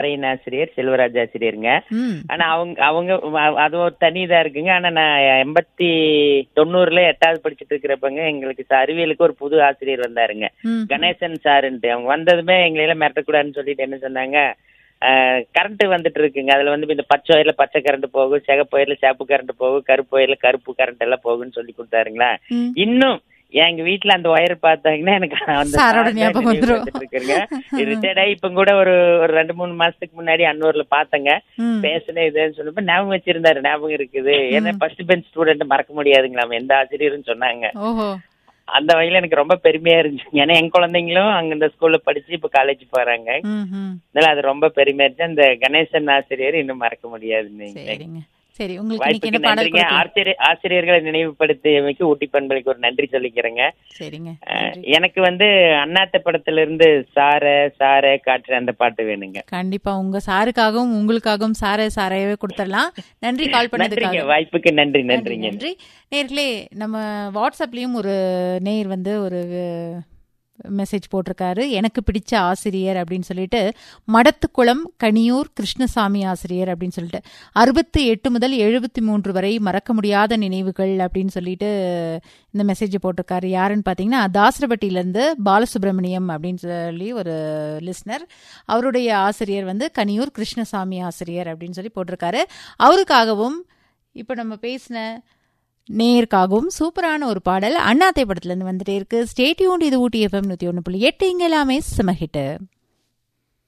அன்றையின் ஆசிரியர் செல்வராஜ் ஆசிரியருங்க ம் ஆனா அவங்க அவங்க அ- அது ஒரு தனி இதா இருக்குங்க ஆனா நான் எண்பத்தி தொண்ணூறுல எட்டாவது படிச்சுட்டு இருக்கிறப்பங்க எங்களுக்கு ச- அறிவியலுக்கு ஒரு புது ஆசிரியர் வந்தாருங்க ம் கணேசன் சாருன்ட்டு அவங்க வந்ததுமே எங்களையெல்லாம் மிரட்டக்கூடாதுன்னு சொல்லிட்டு என்ன சொன்னாங்க கரண்ட் வந்துட்டு இருக்குங்க அதுல வந்து இந்த பச்சை ஒயர்ல பச்சை கரண்ட் போகும் சிகப்பு ஒயர்ல சிவப்பு கரண்ட் போகும் கருப்பு ஒயர்ல கருப்பு கரண்ட் எல்லாம் போகும்னு சொல்லி கொடுத்தாருங்களா ம். இன்னும் எங்க வீட்ல அந்த ஒயர் பார்த்தாங்கன்னா எனக்கு அந்த சாரோட சார் ஞாபகம் நினைவு வந்துரும். வந்துட்டு இருக்குங்க ரிட்டையர்ட் ஆகி இப்ப கூட ஒரு ஒரு ரெண்டு மூணு மாசத்துக்கு முன்னாடி அன்னூர்ல பார்த்தேங்க ம் பேசுனேன் இதுன்னு சொன்னப்ப ஞாபகம் வச்சிருந்தாரு ஞாபகம் இருக்குது ஏன்னா ஃபர்ஸ்ட் பெஞ்ச் ஸ்டூடெண்ட் மறக்க முடியாதுங்களாம் எந்த ஆசிரியர்னு சொன்னாங்க ஓஹோ அந்த வகையில எனக்கு ரொம்ப பெருமையா இருந்துச்சு ஏன்னா என் குழந்தைங்களும் அங்க இந்த ஸ்கூல்ல படிச்சு இப்ப காலேஜ் போறாங்க ம் ம் அதனால அது ரொம்ப பெருமையா இருந்துச்சு அந்த கணேசன் ஆசிரியர் இன்னும் மறக்க முடியாதுன்னு சரிங்க சரி உங்களுக்கு இன்னைக்கு வாய்ப்புக்கு என்ன பாடல் நன்றிங்க கொடுக்கலாம் ஆசிரியர் ஆசிரியர்களை நினைவுபடுத்தியமைக்கு ஊட்டி பண்பலைக்கு ஒரு நன்றி சொல்லிக்கிறேங்க சரிங்க அஹ், நன்றி. எனக்கு வந்து அண்ணாத்த படத்துல இருந்து சார சார காற்று அந்த பாட்டு வேணுங்க கண்டிப்பா உங்க சாருக்காகவும் உங்களுக்காகவும் சார சாரையவே கொடுத்துடலாம் நன்றி கால் நன்றிங்க பண்ணதுக்காக வாய்ப்புக்கு நன்றி நன்றி நன்றிங்க நன்றி நேர்களே நம்ம வாட்ஸ்அப்லயும் ஒரு நேயர் வந்து ஒரு மெசேஜ் போட்டிருக்காரு எனக்கு பிடிச்ச ஆசிரியர் அப்படின்னு சொல்லிட்டு மடத்துக்குளம் கனியூர் கிருஷ்ணசாமி ஆசிரியர் அப்படின்னு சொல்லிட்டு அறுபத்தி எட்டு முதல் எழுபத்தி மூன்று வரை மறக்க முடியாத நினைவுகள் அப்படின்னு சொல்லிட்டு இந்த மெசேஜ் போட்டிருக்காரு யாருன்னு பார்த்தீங்கன்னா தாசரபட்டியிலேருந்து பாலசுப்ரமணியம் அப்படின்னு சொல்லி ஒரு லிஸ்னர் அவருடைய ஆசிரியர் வந்து கனியூர் கிருஷ்ணசாமி ஆசிரியர் அப்படின்னு சொல்லி போட்டிருக்காரு அவருக்காகவும் இப்போ நம்ம பேசின நேயருக்காகவும் சூப்பரான ஒரு பாடல் அண்ணாத்தை படத்துல இருந்து வந்துட்டே இருக்கு ஸ்டேட்யூன் இது ஊட்டி எஃப்எம் நூத்தி ஒன்று புள்ளி எட்டு இங்க எல்லாமே செம ஹிட்டு